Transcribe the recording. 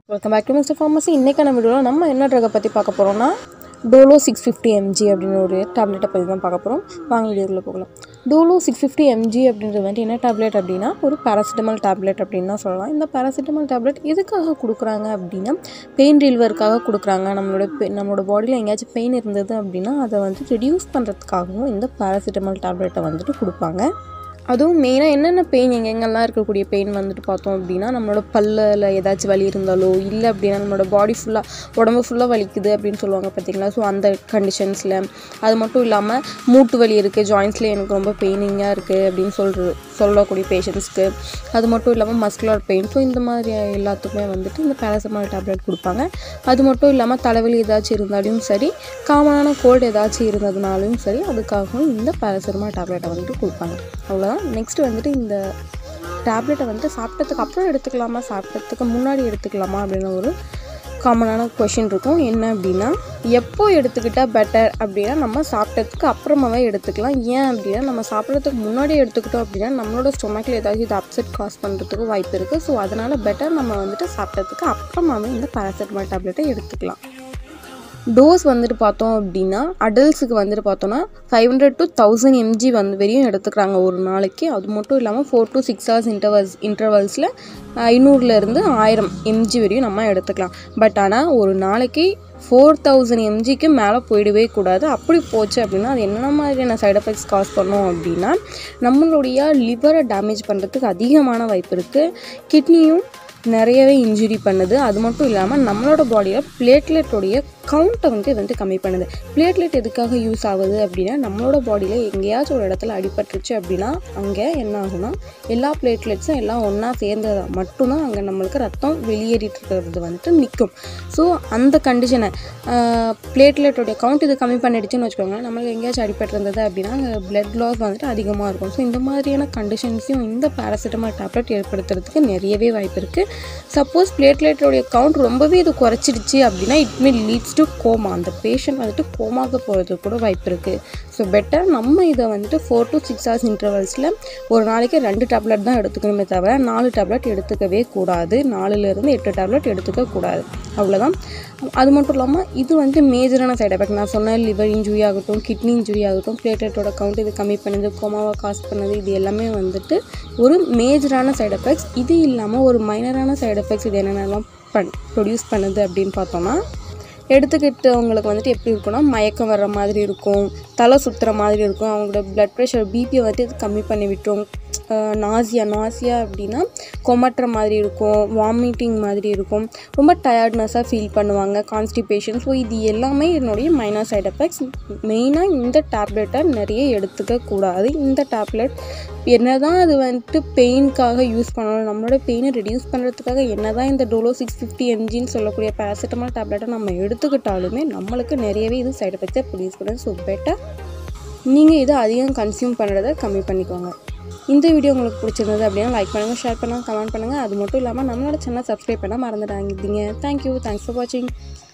welcome back to mister pharmacy இன்றைக்கான வீடியோவில் நம்ம என்ன ட்ரகை பற்றி பார்க்க போகிறோம்னா டோலோ சிக்ஸ் ஃபிஃப்டி எம்ஜி அப்படின்னு ஒரு டேப்லெட்டை பற்றி தான் பார்க்க போகிறோம் வாங்க வீடியோக்குள்ளே போகலாம் டோலோ சிக்ஸ் ஃபிஃப்டி எம்ஜி அப்படின்றது வந்துட்டு என்ன டேப்லெட் அப்படின்னா ஒரு பேராசிட்டமால் டேப்லெட் அப்படின்னு தான் சொல்லலாம் இந்த பேராசிட்டமால் டேப்லெட் எதுக்காக கொடுக்குறாங்க அப்படின்னா பெயின் ரிலீவருக்காக கொடுக்குறாங்க நம்மளோட பெ- நம்மளோட பாடியில் எங்கேயாச்சும் பெயின் இருந்தது அப்படின்னா அதை வந்து ரெடியூஸ் பண்ணுறதுக்காகவும் இந்த பேராசிட்டமால் டேப்லெட்டை வந்துட்டு கொடுப்பாங்க அதுவும் மெயினாக என்னென்ன பெயின் எங்கெங்கெல்லாம் இருக்கக்கூடிய பெயின் வந்துட்டு பார்த்தோம் அப்படின்னா நம்மளோட பல்லில் ஏதாச்சும் வலி இருந்தாலோ இல்லை அப்படின்னா நம்மளோட பாடி ஃபுல்லாக உடம்பு ஃபுல்லாக வலிக்குது அப்படின்னு சொல்லுவாங்க பார்த்தீங்களா ஸோ அந்த கண்டிஷன்ஸில் அது மட்டும் இல்லாமல் மூட்டு வலி இருக்குது ஜாயின்ஸில் எனக்கு ரொம்ப பெயினிங்காக இருக்குது அப்படின்னு சொல்கிற சொல்லக்கூடிய பேஷண்ட்ஸ்க்கு அது மட்டும் இல்லாமல் மஸ்குலர் பெயின் ஸோ இந்த மாதிரி எல்லாத்துக்குமே வந்துட்டு இந்த பேராசமால் டேப்லெட் கொடுப்பாங்க அது மட்டும் இல்லாமல் தலைவலி ஏதாச்சும் இருந்தாலும் சரி காமனான கோல்டு ஏதாச்சும் இருந்ததுனாலும் சரி அதுக்காகவும் இந்த பேராசமால் டேப்லெட்டை வந்துட்டு கொடுப்பாங்க அவ்வளோதான் நெக்ஸ்ட் வந்துட்டு இந்த டேப்லெட்டை வந்துட்டு சாப்பிட்டதுக்கு அப்புறம் எடுத்துக்கலாமா சாப்பிட்டதுக்கு முன்னாடி எடுத்துக்கலாமா அப்படின்னு ஒரு காமனான கொஷின் இருக்கும் என்ன அப்படின்னா எப்போ எடுத்துக்கிட்டால் பெட்டர் அப்படின்னா நம்ம சாப்பிட்டதுக்கு அப்புறமாவே எடுத்துக்கலாம் ஏன் அப்படின்னா நம்ம சாப்பிட்றதுக்கு முன்னாடி எடுத்துக்கிட்டோம் அப்படின்னா நம்மளோட ஸ்டொமக்கில் ஏதாச்சும் இது அப்செட் காஸ் பண்ணுறதுக்கு வாய்ப்பு இருக்குது ஸோ அதனால் பெட்டர் நம்ம வந்துட்டு சாப்பிட்டதுக்கு அப்புறமாவே இந்த பேராசிட்டமால் டேப்லெட்டை எடுத்துக்கலாம் டோஸ் வந்துட்டு பார்த்தோம் அப்படின்னா அடல்ட்ஸுக்கு வந்துட்டு பார்த்தோன்னா five hundred to thousand mg வந்து வரையும் எடுத்துக்கிறாங்க ஒரு நாளைக்கு அது மட்டும் இல்லாமல் four to six hours intervals இன்டர்வல்ஸில் ஐநூறுலேருந்து ஆயிரம் எம்ஜி வரையும் நம்ம எடுத்துக்கலாம் பட் ஆனால் ஒரு நாளைக்கு ஃபோர் தௌசண்ட் எம்ஜிக்கு மேலே போயிடவே கூடாது அப்படி போச்சு அப்படின்னா அது என்னென்ன மாதிரியான சைடு எஃபெக்ட்ஸ் காஸ் பண்ணும் அப்படின்னா நம்மளுடைய லிவரை டேமேஜ் பண்ணுறதுக்கு அதிகமான வாய்ப்பு இருக்குது கிட்னியும் நிறையவே இன்ஜுரி பண்ணுது அது மட்டும் இல்லாமல் நம்மளோட பாடியில் பிளேட்லெட்டோடைய கவுண்ட்டை வந்து இது வந்து கம்மி பண்ணுது பிளேட்லெட் எதுக்காக யூஸ் ஆகுது அப்படின்னா நம்மளோட பாடியில் எங்கேயாச்சும் ஒரு இடத்துல அடிபட்டுருச்சு அப்படின்னா அங்கே என்ன ஆகும்னா எல்லா பிளேட்லெட்ஸும் எல்லாம் ஒன்றா சேர்ந்ததா மட்டும்தான் அங்கே நம்மளுக்கு ரத்தம் வெளியேறிட்டு இருக்கிறது வந்துட்டு நிற்கும் ஸோ அந்த கண்டிஷனை பிளேட்லெட்டோடைய கவுண்ட் இது கம்மி பண்ணிடுச்சுன்னு வச்சுக்கோங்களேன் நம்மளுக்கு எங்கேயாச்சும் அடிபட்டிருந்தது அப்படின்னா அங்கே பிளட் லாஸ் வந்துட்டு அதிகமாக இருக்கும் ஸோ இந்த மாதிரியான கண்டிஷன்ஸையும் இந்த பேராசிட்டமால் டேப்லெட் ஏற்படுத்துறதுக்கு நிறையவே வாய்ப்பு இருக்குது சப்போஸ் பிளேட்லெட்டோடைய கவுண்ட் ரொம்பவே இது குறைச்சிடுச்சு அப்படின்னா it may leads to coma அந்த பேஷண்ட் வந்துட்டு கோமாக்கு போகிறதுக்கு கூட வாய்ப்பு இருக்குது ஸோ பெட்டர் நம்ம இதை வந்துட்டு ஃபோர் டு சிக்ஸ் ஹவர்ஸ் இன்டர்வல்ஸில் ஒரு நாளைக்கு ரெண்டு டேப்லெட் தான் எடுத்துக்கணுமே தவிர நாலு டேப்லெட் எடுத்துக்கவே கூடாது நாலுலேருந்து எட்டு டேப்லெட் எடுத்துக்க கூடாது அவ்வளோதான் அது மட்டும் இல்லாமல் இது வந்து மேஜரான சைடு எஃபெக்ட் நான் சொன்ன லிவர் இன்ஜுரி ஆகட்டும் கிட்னி இன்ஜுரி ஆகட்டும் பிளேட்லெட்டோட கவுண்ட் இது கம்மி பண்ணுது கோமாவை காஸ் பண்ணுது இது எல்லாமே வந்துட்டு ஒரு மேஜரான சைடு எஃபெக்ட்ஸ் இது இல்லாமல் ஒரு மைனரான சைடு எஃபெக்ட்ஸ் இது என்னென்னலாம் பண் ப்ரொடியூஸ் பண்ணுது அப்படின்னு பார்த்தோம்னா எடுத்துக்கிட்டவங்களுக்கு வந்துட்டு எப்படி இருக்கும்னா மயக்கம் வர்ற மாதிரி இருக்கும் தலை சுற்றுற மாதிரி இருக்கும் அவங்களோட ப்ளட் ப்ரெஷர் பிபியை வந்துட்டு இது கம்மி பண்ணி விட்டுரும் நாசியா நாசியா அப்படின்னா கொமட்டுற மாதிரி இருக்கும் வாமிட்டிங் மாதிரி இருக்கும் ரொம்ப டயர்ட்னஸாக ஃபீல் பண்ணுவாங்க கான்ஸ்டிபேஷன் ஸோ இது எல்லாமே என்னுடைய மைனர் சைடு எஃபெக்ட்ஸ் மெயினாக இந்த டேப்லெட்டை நிறைய எடுத்துக்க கூடாது இந்த டேப்லெட் என்னதான் அது வந்துட்டு பெயின்காக யூஸ் பண்ணணும் நம்மளோட பெயினை ரெடியூஸ் பண்ணுறதுக்காக என்னதான் இந்த டோலோ சிக்ஸ் ஃபிஃப்டி எம்ஜின்னு சொல்லக்கூடிய பேராசிட்டமால் டேப்லெட்டை நம்ம எடுத்துக்கிட்டாலுமே நம்மளுக்கு நிறையவே இது சைடு எஃபெக்ட்ஸை ப்ரொடியூஸ் பண்ணுது ஸோ பெட்டர் நீங்கள் இதை அதிகம் கன்சியூம் பண்ணுறதை கம்மி பண்ணிக்கோங்க இந்த வீடியோ உங்களுக்கு பிடிச்சிருந்தது அப்படின்னா லைக் பண்ணுங்கள் ஷேர் பண்ணுங்கள் கமெண்ட் பண்ணுங்கள் அது மட்டும் இல்லாமல் நம்மளோட சேனல் சப்ஸ்கிரைப் பண்ண மறந்துடாதீங்க தேங்க்யூ தேங்க்ஸ் ஃபார் வாட்சிங்